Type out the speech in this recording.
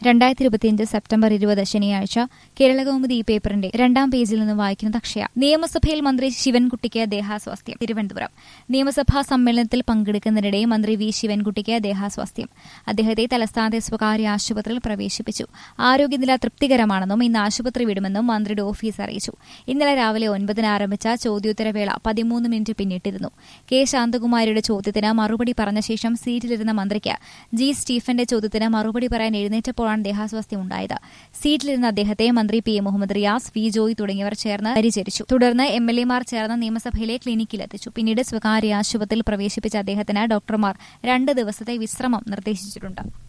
രണ്ടായിരത്തി ഇരുപത്തിയഞ്ച് സെപ്റ്റംബർ ഇരുപത് ശനിയാഴ്ച കേരളകൗമുദി ഈ പേപ്പറിന്റെ രണ്ടാം പേജിൽ നിന്ന് വായിക്കുന്നത് അക്ഷയ നിയമസഭയിൽ മന്ത്രി ശിവൻകുട്ടിക്ക് ദേഹാസ്വാസ്ഥ്യം തിരുവനന്തപുരം നിയമസഭാ സമ്മേളനത്തിൽ പങ്കെടുക്കുന്നതിനിടെ മന്ത്രി വി ശിവൻകുട്ടിക്ക് ദേഹാസ്വാസ്ഥ്യം അദ്ദേഹത്തെ തലസ്ഥാനത്തെ സ്വകാര്യ ആശുപത്രിയിൽ പ്രവേശിപ്പിച്ചു ആരോഗ്യനില തൃപ്തികരമാണെന്നും ഇന്ന് ആശുപത്രി വിടുമെന്നും മന്ത്രിയുടെ ഓഫീസ് അറിയിച്ചു ഇന്നലെ രാവിലെ ഒൻപതിന് ആരംഭിച്ച ചോദ്യോത്തരവേള പതിമൂന്ന് മിനിറ്റ് പിന്നിട്ടിരുന്നു കെ ശാന്തകുമാരിയുടെ ചോദ്യത്തിന് മറുപടി പറഞ്ഞ ശേഷം സീറ്റിലിരുന്ന മന്ത്രിക്ക് ജി സ്റ്റീഫന്റെ ചോദ്യത്തിന് മറുപടി പറയാൻ എഴുന്നേറ്റപ്പോഴാണ് ദേഹാസ്വാസ്ഥ്യം ഉണ്ടായത് സീറ്റിലിരുന്ന അദ്ദേഹത്തെ മന്ത്രി P A Muhammad Riyas V Joy തുടങ്ങിയവർ ചേർന്ന് പരിചരിച്ചു തുടർന്ന് എം എൽ എമാർ ചേർന്ന് നിയമസഭയിലെ ക്ലിനിക്കിലെത്തിച്ചു പിന്നീട് സ്വകാര്യ ആശുപത്രിയിൽ പ്രവേശിപ്പിച്ച അദ്ദേഹത്തിന് ഡോക്ടർമാർ രണ്ട് ദിവസത്തെ വിശ്രമം നിർദ്ദേശിച്ചിട്ടുണ്ട്